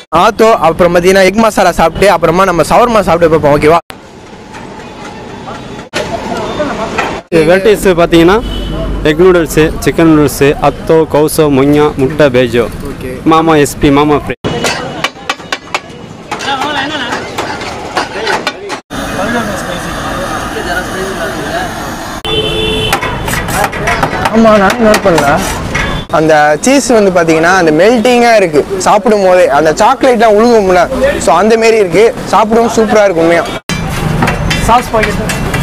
ஆத்தோ அப்புறம் பார்த்தீங்கன்னா எக் மசாலா சாப்பிட்டு அப்புறமா நம்ம சவர்மா சாப்பிட்டு பார்ப்போம் ஓகேவா வெரைட்டிஸ் பார்த்தீங்கன்னா எக் நூடுல்ஸு சிக்கன் நூடுல்ஸு அத்தோ கௌசோ முஞ்சா முட்டை பேஜோ மாமா எஸ்பி மாமா ஃப்ரை ஆமாம் நான் நோட் பண்ணல அந்த சீஸ் வந்து பார்த்தீங்கன்னா அந்த மெல்ட்டிங்காக இருக்குது சாப்பிடும் போதே அந்த சாக்லேட்லாம் உழுகும்ல ஸோ அந்த மாரி இருக்குது சாப்பிடவும் சூப்பராக இருக்கும் உண்மையாக சாஸ் பாக்கெட்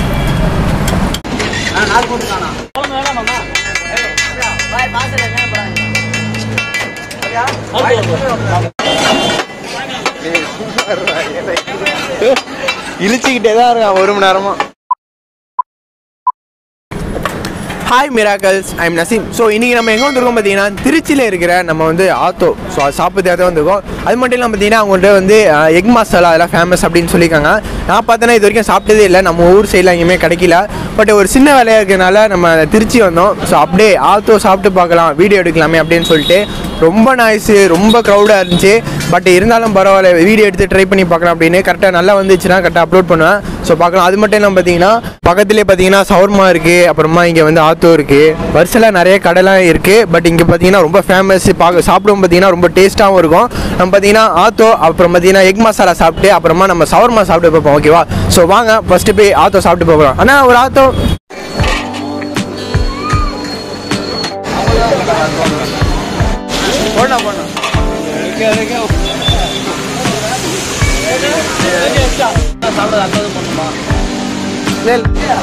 இழிச்சிக்கிட்டே தான் இருக்கான் ஒரு மணி நேரமா hi miracles I'm Naseem so இன்றைக்கி நம்ம எங்கே வந்திருக்கோம் பார்த்தீங்கன்னா திருச்சியில் இருக்கிற நம்ம வந்து ஆத்தோ ஸோ அது சாப்பிட்றதுக்காக தான் வந்திருக்கோம் அது மட்டும் இல்லாமல் பார்த்தீங்கன்னா அவங்கள்ட்ட வந்து எக் மசாலா அதெல்லாம் ஃபேமஸ் அப்படின்னு சொல்லியிருக்காங்க நான் பார்த்தேன்னா இது வரைக்கும் சாப்பிட்டதே இல்லை நம்ம ஊர் சைடில் எங்கேயுமே கிடைக்கல பட் ஒரு சின்ன வேலையாக இருக்கிறனால நம்ம திருச்சி வந்தோம் ஸோ அப்படியே ஆத்தோ சாப்பிட்டு பார்க்கலாம் வீடியோ எடுக்கலாமே அப்படின்னு சொல்லிட்டு ரொம்ப நாய்ஸு ரொம்ப க்ரௌடாக இருந்துச்சு பட் இருந்தாலும் பரவாயில்ல வீடியோ எடுத்து ட்ரை பண்ணி பார்க்கலாம் அப்படின்னு கரெக்டாக நல்லா வந்துச்சுன்னா கரெக்டாக அப்லோட் பண்ணுவேன் ஸோ பார்க்கலாம் அது மட்டும் இல்லாமல் பார்த்தீங்கன்னா பக்கத்துலேயே பார்த்தீங்கன்னா சவர்மா இருக்குது அப்புறமா இங்கே வந்து ஆத்தோ இருக்குது வரிசையில் நிறைய கடைலாம் இருக்குது பட் இங்கே பார்த்தீங்கன்னா ரொம்ப ஃபேமஸ் பார்க்க சாப்பிடும் பார்த்தீங்கன்னா ரொம்ப டேஸ்ட்டாகவும் இருக்கும் நம்ம பார்த்தீங்கன்னா ஆத்தோ அப்புறம் பார்த்தீங்கன்னா எக் மசாலா சாப்பிட்டு அப்புறமா நம்ம சவர்மா சாப்பிட்டு பார்ப்போம் ஓகேவா ஸோ வாங்க ஃபஸ்ட்டு போய் ஆத்தோ சாப்பிட்டு பார்ப்போம் அண்ணா ஒரு ஆத்தோ போடா போடா இல்லை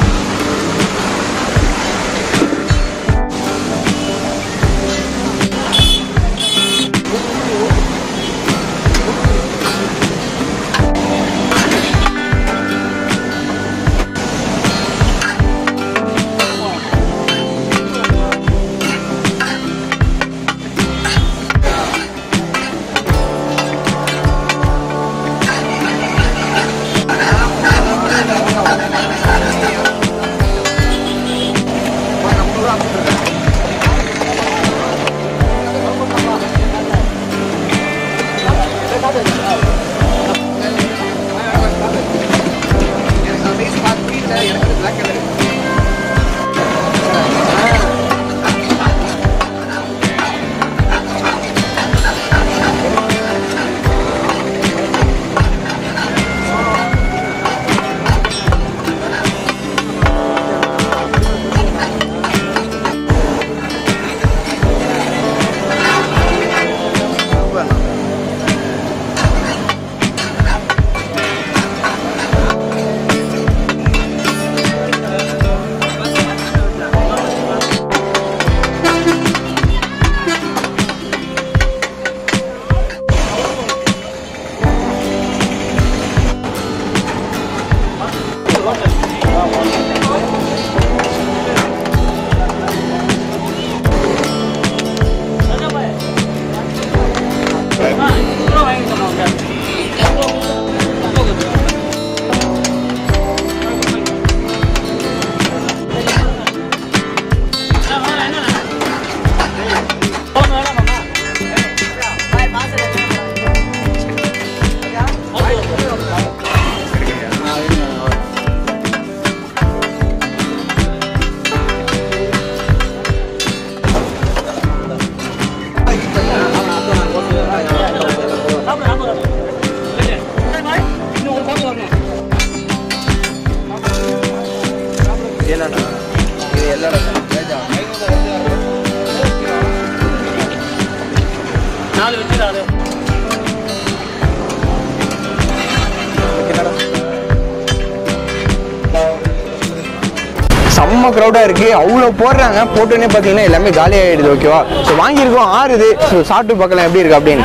செம்ம க்ரௌடாக இருக்குது அவ்வளோ போடுறாங்க போட்டோன்னே பார்த்தீங்கன்னா எல்லாமே காலியாகிடுது ஓகேவா ஸோ வாங்கியிருக்கோம் ஆறுது ஸோ சாப்பிட்டு பார்க்கலாம் எப்படி இருக்கு அப்படின்னு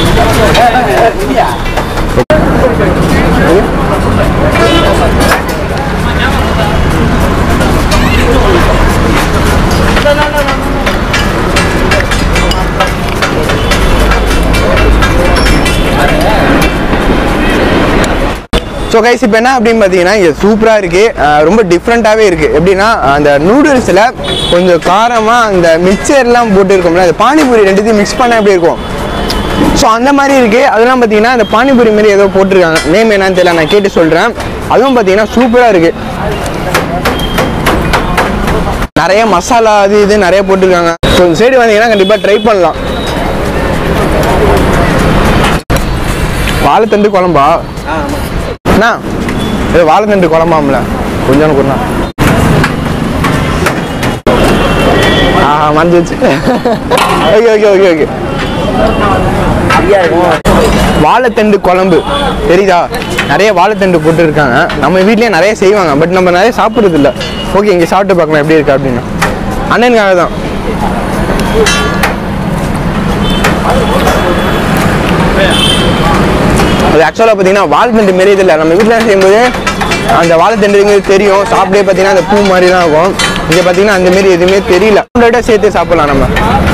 ஸோ கைஸ் இப்போ என்ன அப்படின்னு பார்த்தீங்கன்னா இங்கே சூப்பராக இருக்குது ரொம்ப டிஃப்ரெண்ட்டாகவே இருக்குது எப்படின்னா அந்த நூடுல்ஸில் கொஞ்சம் காரமாக அந்த மிக்சர்லாம் போட்டு இருக்கோம்ல அந்த பானிபூரி ரெண்டுத்தையும் மிக்ஸ் பண்ணால் எப்படி இருக்கும் ஸோ அந்த மாதிரி இருக்குது அதெல்லாம் பார்த்தீங்கன்னா இந்த பானிபூரி மாதிரி ஏதோ போட்டிருக்காங்க நேம் என்னன்னு தெரியல நான் கேட்டு சொல்கிறேன் அதுவும் பார்த்தீங்கன்னா சூப்பராக இருக்குது நிறைய மசாலா அது இது நிறைய போட்டிருக்காங்க ஸோ இந்த சைடு வந்தீங்கன்னா கண்டிப்பாக ட்ரை பண்ணலாம் வாழைத்தண்டு குழம்பா அண்ணா இது வாழைத்தண்டு குழம்பாம்ல கொஞ்சம் கொடுண்ணா ஆஹா மறந்துச்சு ஓகே ஓகே ஓகே ஓகே வாழைத்தண்டு குழம்பு தெரியுதா நிறைய வாழைத்தண்டு போட்டு இருக்காங்க நம்ம வீட்லயே நிறைய செய்வாங்க பட் நம்ம நிறைய சாப்பிட்றது இல்ல ஓகே இங்கே சாப்பிட்டு பார்க்கலாம் எப்படி இருக்கு அப்படின்னு அண்ணனுக்காக தான் அது ஆக்சுவலாக பார்த்தீங்கன்னா வாழைத்தண்டு மாரி இதில் நம்ம வீட்டில் செய்யும்போது அந்த வாழைத்தண்டுங்கிறது தெரியும் சாப்பிட்டே பார்த்தீங்கன்னா அந்த பூ மாதிரி தான் இருக்கும் இங்கே பார்த்தீங்கன்னா அந்த மாரி எதுவுமே தெரியல அவங்களோட சேர்த்து சாப்பிடலாம் நம்ம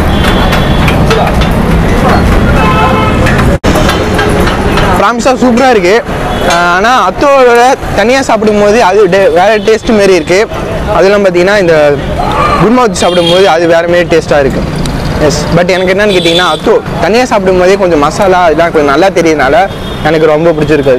ப்ராமிஸாக சூப்பராக இருக்குது ஆனால் அத்தோட தனியாக சாப்பிடும்போது அது டே- வேற டேஸ்ட் மாரி இருக்குது அதெல்லாம் பார்த்தீங்கன்னா இந்த குருமாவத்தி சாப்பிடும்போது அது வேற மாரி டேஸ்ட்டாக இருக்குது எஸ் பட் எனக்கு என்னன்னு கேட்டிங்கன்னா அத்தோ தனியாக சாப்பிடும்போதே கொஞ்சம் மசாலா இதெல்லாம் கொஞ்சம் நல்லா தெரியறதுனால எனக்கு ரொம்ப பிடிச்சிருக்காது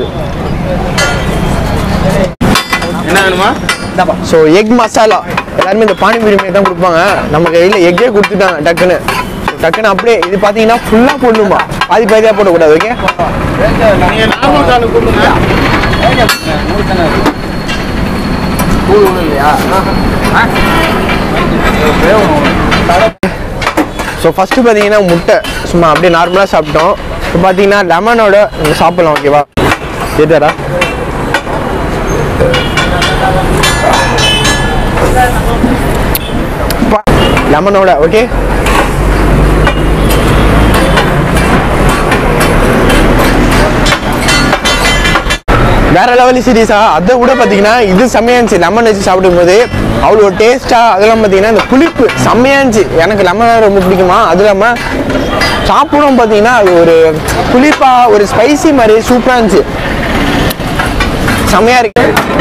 என்ன வேணுமா ஸோ எக் மசாலா எல்லாருமே இந்த பானிபூரி மாதிரி தான் கொடுப்பாங்க நம்ம கையில் எக்கே கொடுத்துட்டாங்க டக்குன்னு டக்குன்னு அப்படியே இது பார்த்தீங்கன்னா ஃபுல்லாக போடணுமா பாதி பாதியாக போடக்கூடாது ஓகே நீங்க நார்மல் காலு கொடுங்க ஸோ ஃபஸ்ட்டு பார்த்தீங்கன்னா முட்டை சும்மா அப்படியே நார்மலாக சாப்பிட்டோம் இப்போ பார்த்தீங்கன்னா லெமனோட சாப்பிடலாம் ஓகேவா கேட்டாரா லெமனோட ஓகே வேற லெவல் சீரியஸா அதை விட பார்த்தீங்கன்னா இது செம்மையா இருந்துச்சு லெமன் வச்சு சாப்பிடும்போது அவ்வளோ டேஸ்டா அதெல்லாம் பார்த்தீங்கன்னா இந்த புளிப்பு செம்மையா இருந்துச்சு எனக்கு லெமன் ரொம்ப பிடிக்குமா அது இல்லாமல் சாப்பிடும் பார்த்தீங்கன்னா அது ஒரு புளிப்பா ஒரு ஸ்பைசி மாதிரி சூப்பராக இருந்துச்சு செம்மையா இருக்கு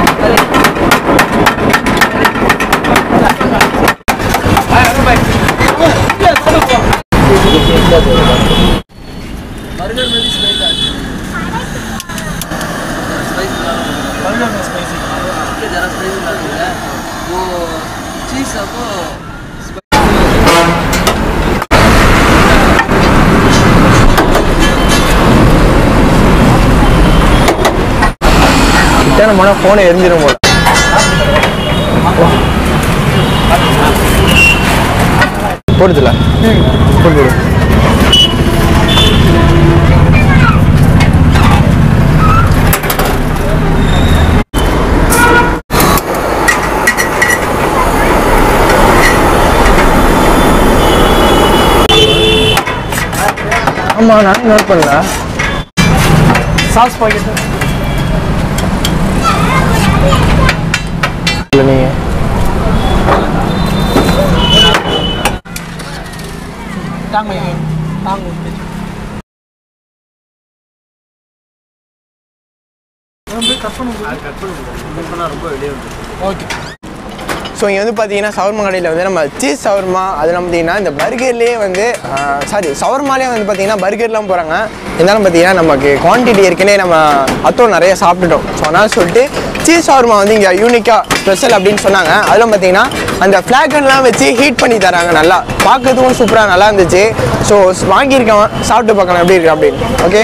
கிட்ட நம்ம ஃபோனை எரிஞ்சிடும் போல போடுதுல போடு போடு ஆமா நானே நோட் பண்ணல சாஸ் பாக்கெட் இல்லை நீங்க ஸோ இங்கே வந்து பார்த்தீங்கன்னா சவர்மா கடையில் வந்து நம்ம சீஸ் சவர்மா அதெல்லாம் பார்த்தீங்கன்னா இந்த பர்கர்லேயே வந்து சாரி சவர்மாலே வந்து பார்த்தீங்கன்னா பர்கர்லாம் போகிறாங்க இருந்தாலும் பார்த்தீங்கன்னா நமக்கு குவான்டிட்டி ஏற்கனவே நம்ம அத்தோ நிறைய சாப்பிட்டுட்டோம் ஸோ அதனால் சொல்லிட்டு சீஸ் சவர்மா வந்து இங்கே யூனிக்காக ஸ்பெஷல் அப்படின்னு சொன்னாங்க அதெல்லாம் பார்த்தீங்கன்னா அந்த ஃப்ளாகன்லாம் வச்சு ஹீட் பண்ணி தராங்க நல்லா பார்க்கறதுக்கும் சூப்பராக நல்லா இருந்துச்சு ஸோ வாங்கியிருக்கேன் சாப்பிட்டு பார்க்கலாம் எப்படி இருக்கு அப்படின்னு ஓகே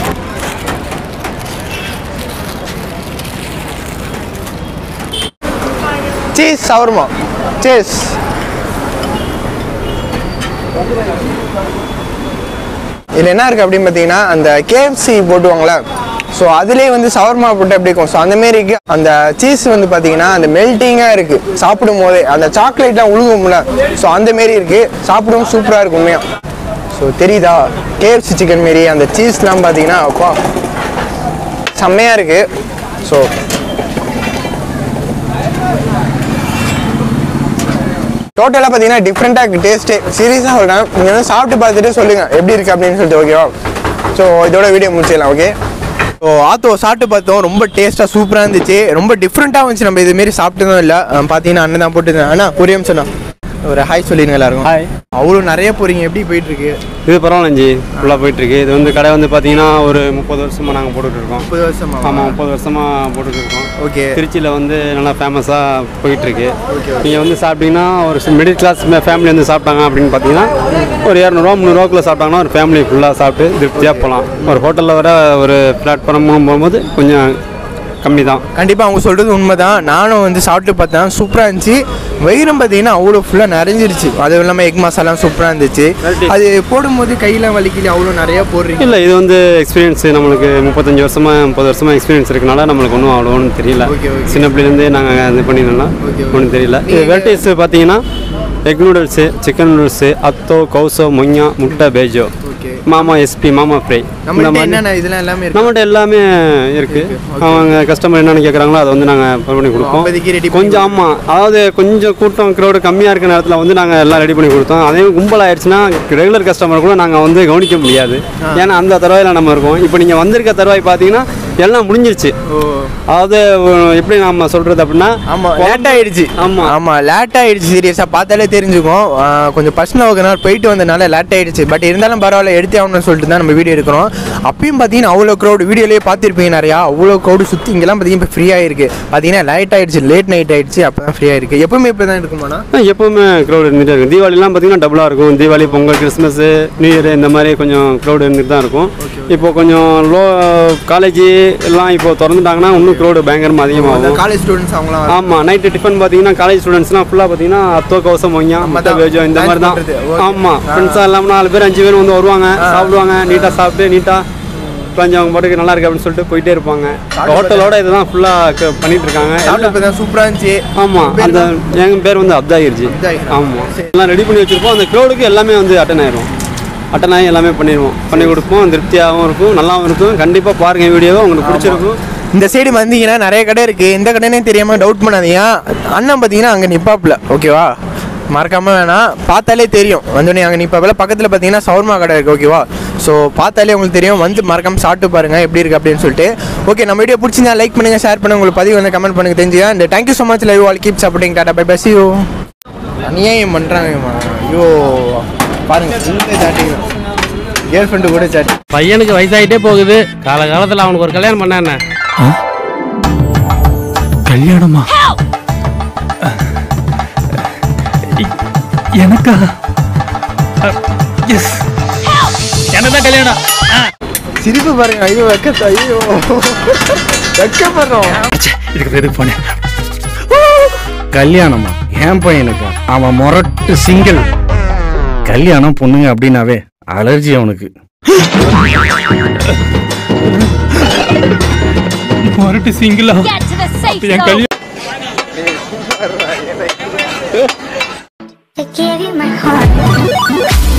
சீஸ் சவர்மா சீஸ் இதில் என்ன இருக்குது அப்படின்னு பார்த்தீங்கன்னா அந்த கேஎஃப்சி போட்டுவாங்களே ஸோ அதுலேயே வந்து சவர்மா போட்டு எப்படி இருக்கும் ஸோ அந்த மாரி இருக்கு அந்த சீஸ் வந்து பார்த்தீங்கன்னா அந்த மெல்ட்டிங்காக இருக்குது சாப்பிடும் போதே அந்த சாக்லேட்லாம் உழுகும்ல ஸோ அந்த மாரி இருக்குது சாப்பிடவும் சூப்பராக இருக்கும் உண்மையாக ஸோ தெரியுதா கேஎஃப்சி சிக்கன் மாரி அந்த சீஸ்லாம் பார்த்தீங்கன்னா அப்பா செம்மையாக இருக்குது ஸோ டோட்டலாக பார்த்தீங்கன்னா டிஃப்ரெண்ட்டாக இருக்குது டேஸ்ட்டே சீரியஸாக சொல்கிறேன் நீங்கள் வந்து சாப்பிட்டு பார்த்துட்டு சொல்லுங்கள் எப்படி இருக்குது அப்படின்னு சொல்லிட்டு ஓகேவா ஸோ இதோட வீடியோ முடிச்சிடலாம் ஓகே ஸோ ஆத்தோ சாப்பிட்டு பார்த்தோம் ரொம்ப டேஸ்ட்டாக சூப்பராக இருந்துச்சு ரொம்ப டிஃப்ரெண்ட்டாக இருந்துச்சு நம்ம இதுமாரி சாப்பிட்டதும் இல்லை பார்த்தீங்கன்னா அண்ணன் தான் போட்டுருந்தேன் அண்ணா ஒரு நிமிஷம் ஒரு ஹாய் சொல்லிடுங்க எல்லாருக்கும் ஹாய் அவ்வளோ நிறைய போறீங்க எப்படி போயிட்டு இருக்கு இது பரவாயில்லஞ்சி ஃபுல்லாக போயிட்டுருக்கு இது வந்து கடை வந்து பார்த்தீங்கன்னா ஒரு முப்பது வருஷமாக நாங்கள் போட்டுட்டு இருக்கோம் முப்பது வருஷமா ஆமாம் முப்பது வருஷமாக போட்டுட்டு இருக்கோம் ஓகே திருச்சியில் வந்து நல்லா ஃபேமஸாக போயிட்டுருக்கு நீங்கள் வந்து சாப்பிட்டீங்கன்னா ஒரு மிடில் கிளாஸ் ஃபேமிலி வந்து சாப்பிட்டாங்க அப்படின்னு பார்த்தீங்கன்னா ஒரு இரநூறுவா முந்நூறுவாக்குள்ளே சாப்பிட்டாங்கன்னா ஒரு ஃபேமிலி ஃபுல்லாக சாப்பிட்டு திருப்தியாக போகலாம் ஒரு ஹோட்டலில் வர ஒரு பிளாட்ஃபார்ம் போகும்போது கொஞ்சம் கம்மி தான் கண்டிப்பாக அவங்க சொல்கிறது உண்மைதான் நானும் வந்து சாப்பிட்டு பார்த்தேன் சூப்பராக இருந்துச்சு வயிறும் பார்த்தீங்கன்னா அவ்வளோ ஃபுல்லாக நிறைஞ்சிருச்சு அதுவும் இல்லாமல் எக் மசாலாம் சூப்பராக இருந்துச்சு அது போடும்போது கையெல்லாம் வலிக்கல அவ்வளோ நிறையா போடுறீங்க இல்லை இது வந்து எக்ஸ்பீரியன்ஸ் நம்மளுக்கு முப்பத்தஞ்சு வருஷமாக முப்பது வருஷமாக எக்ஸ்பீரியன்ஸ் இருக்கனால நம்மளுக்கு ஒன்றும் அவ்வளோ ஒன்றும் தெரியல Okay, okay. சின்ன பிள்ளைலேருந்தே நாங்கள் இது பண்ணிடலாம் ஒன்றும் தெரியல இது வெரைட்டிஸ் பார்த்தீங்கன்னா எக் நூடுல்ஸு சிக்கன் நூடுல்ஸு அத்தோ கௌசோ மொய்யா முட்டை பேஜோ ஓகே மாமா எஸ்பி மாமா ஃப்ரை இந்த நம்மள்ட்ட மாதிரி என்னென்ன இதெல்லாம் எல்லாமே இருக்கு நம்மகிட்ட எல்லாமே இருக்கு அவங்க கஸ்டமர் என்னென்ன கேட்குறாங்களோ அதை வந்து நாங்கள் பண்ணி கொடுப்போம் அப்போதைக்கு ரெடி கொஞ்சம் ஆமாம் அதாவது கொஞ்சம் கூட்டம் க்ரௌடு கம்மியாக இருக்கிற நேரத்தில் வந்து நாங்கள் எல்லாம் ரெடி பண்ணி கொடுத்தோம் அதே கும்பல் ஆயிடுச்சுன்னா ரெகுலர் கஸ்டமர் கூட நாங்கள் வந்து கவனிக்க முடியாது ஏன்னா அந்த தருவாயில் நம்ம இருக்கோம் இப்போ நீங்கள் வந்திருக்க தருவாய் பார்த்தீங்கன்னா எல்லாம் முடிஞ்சிருச்சு ஓ அதாவது அஹ், எப்படி நம்ம சொல்கிறது அப்படின்னா ஆமா லேட் ஆயிடுச்சு ஆமா. ஆமா லேட் ஆயிடுச்சு சீரியஸா பார்த்தாலே தெரிஞ்சுக்கும் ஆ, கொஞ்சம் பர்சனல் ஒர்க் போயிட்டு வந்தனால லேட் ஆயிடுச்சு பட் இருந்தாலும் பரவாயில்ல எடுத்தே ஆகணும்னு சொல்லிட்டு தான் நம்ம வீடியோ எடுக்கிறோம் அப்பயும் பார்த்தீங்கன்னா அவ்வளோ க்ரௌட் வீடியோலேயே பார்த்துருப்பீங்க நிறையா அவ்வளோ க்ரௌடு சுற்றி இங்கெல்லாம் பார்த்தீங்கன்னா இப்போ ஃப்ரீயாக இருக்கு பார்த்தீங்கன்னா லேட் ஆயிடுச்சு லேட் நைட் ஆயிடுச்சு அப்போ தான் ஃப்ரீயாக இருக்கு எப்பவுமே இப்போ தான் இருக்குமாண்ணா அஹ், எப்பவுமே க்ரௌட் இருந்துகிட்டே இருக்கும் தீபாவளிலாம் பார்த்தீங்கன்னா டபுளாக இருக்கும் Deepavali Pongal Christmas new year இந்த மாதிரி கொஞ்சம் க்ரௌட் இருந்துட்டு தான் இருக்கும் இப்போ கொஞ்சம் லோ காலேஜ் எல்லாம் இப்போ திறந்துட்டாங்கன்னா இன்னும் க்ரௌடு பயங்கரமாக அதிகமாகும் காலேஜ் ஸ்டூடெண்ட்ஸ் அவங்களாம் ஆமாம் நைட்டு டிஃபன் பார்த்தீங்கன்னா காலேஜ் ஸ்டூடெண்ட்ஸ்லாம் ஃபுல்லாக பார்த்தீங்கன்னா அத்தோ கவசம் மொய்யா முட்டை தான். பேஜோ இந்த மாதிரி தான் Lunch பண்றது. Okay. ஆமாம் ஃப்ரெண்ட்ஸாக இல்லாமல் நாலு பேர் அஞ்சு பேர் வந்து வருவாங்க சாப்பிடுவாங்க நீட்டாக சாப்பிட்டு நீட்டாக கொஞ்சம் அவங்க பாட்டுக்கு நல்லா இருக்கு அப்படின்னு சொல்லிட்டு போயிட்டே இருப்பாங்க ஹோட்டலோட இதுதான் ஃபுல்லாக பண்ணிட்டு இருக்காங்க சாப்பிட்டு இப்போ தான் சூப்பராக இருந்துச்சு ஆமாம் அந்த எங்கள் பேர் வந்து அப்தாகிருச்சு அப்தாகிர். ஆமாம் எல்லாம் ரெடி பண்ணி வச்சுருப்போம் அந்த க்ரௌடுக்கு எல்லாமே வந்து அட்டன் ஆயிரும் அட்டன் ஆகி எல்லாமே பண்ணிடுவோம் பண்ணி கொடுப்போம் திருப்தியாகவும் இருக்கும் நல்லாவும் இருக்கும் கண்டிப்பாக பாருங்கள் வீடியோவை உங்களுக்கு பிடிச்சிருக்கும் இந்த சைடு வந்தீங்கன்னா நிறைய கடை இருக்கு எந்த கடைனே தெரியாம டவுட் பண்ணாதீங்க அண்ணன் பார்த்தீங்கன்னா அங்கே நிப்பாப்ல ஓகேவா மறக்காம வேணாம் பார்த்தாலே தெரியும் வந்தோடனே அங்கே நிப்பாப்ல பக்கத்தில் பார்த்தீங்கன்னா சவர்மா கடை இருக்கு ஓகேவா ஸோ பார்த்தாலே உங்களுக்கு தெரியும் வந்து மறக்காம சாப்பிட்டு பாருங்க எப்படி இருக்கு அப்படின்னு சொல்லிட்டு ஓகே நம்ம வீடியோ பிடிச்சிருந்தா லைக் பண்ணுங்க ஷேர் பண்ணுங்க உங்களுக்கு பதிவு வந்து கமெண்ட் பண்ணுங்க தெரிஞ்சுங்க இந்த thank you so much live all keep supporting டாடா பை பஸ் யூ அநியாயம் பண்ணுறாங்கம்மா ஐயோ பாருங்க கேர்ள் ஃப்ரெண்டு கூட சாட் பையனுக்கு வயசாயிட்டே போகுது காலகாலத்தில் அவனுக்கு ஒரு கல்யாணம் பண்ண என்ன கல்யாணமா இ- எனக்கா எஸ் எனக்கு தான் கல்யாணம் ஆ. சிரிப்பு பாருங்க ஐயோ வெக்கத்த ஐயோ வெக்கப்படுறோம் ச்சே, இதுக்கு பேர் எதுக்கு போனேன் கல்யாணமா என் பையனுக்கா அவன் முரட்டு சிங்கிள் கல்யாணம் பொண்ணுங்க அப்படின்னாவே அலர்ஜி அவனுக்கு முரட்டு சிங்கிளா Get to the safe N zone. கல்யாணம் I gave you my heart.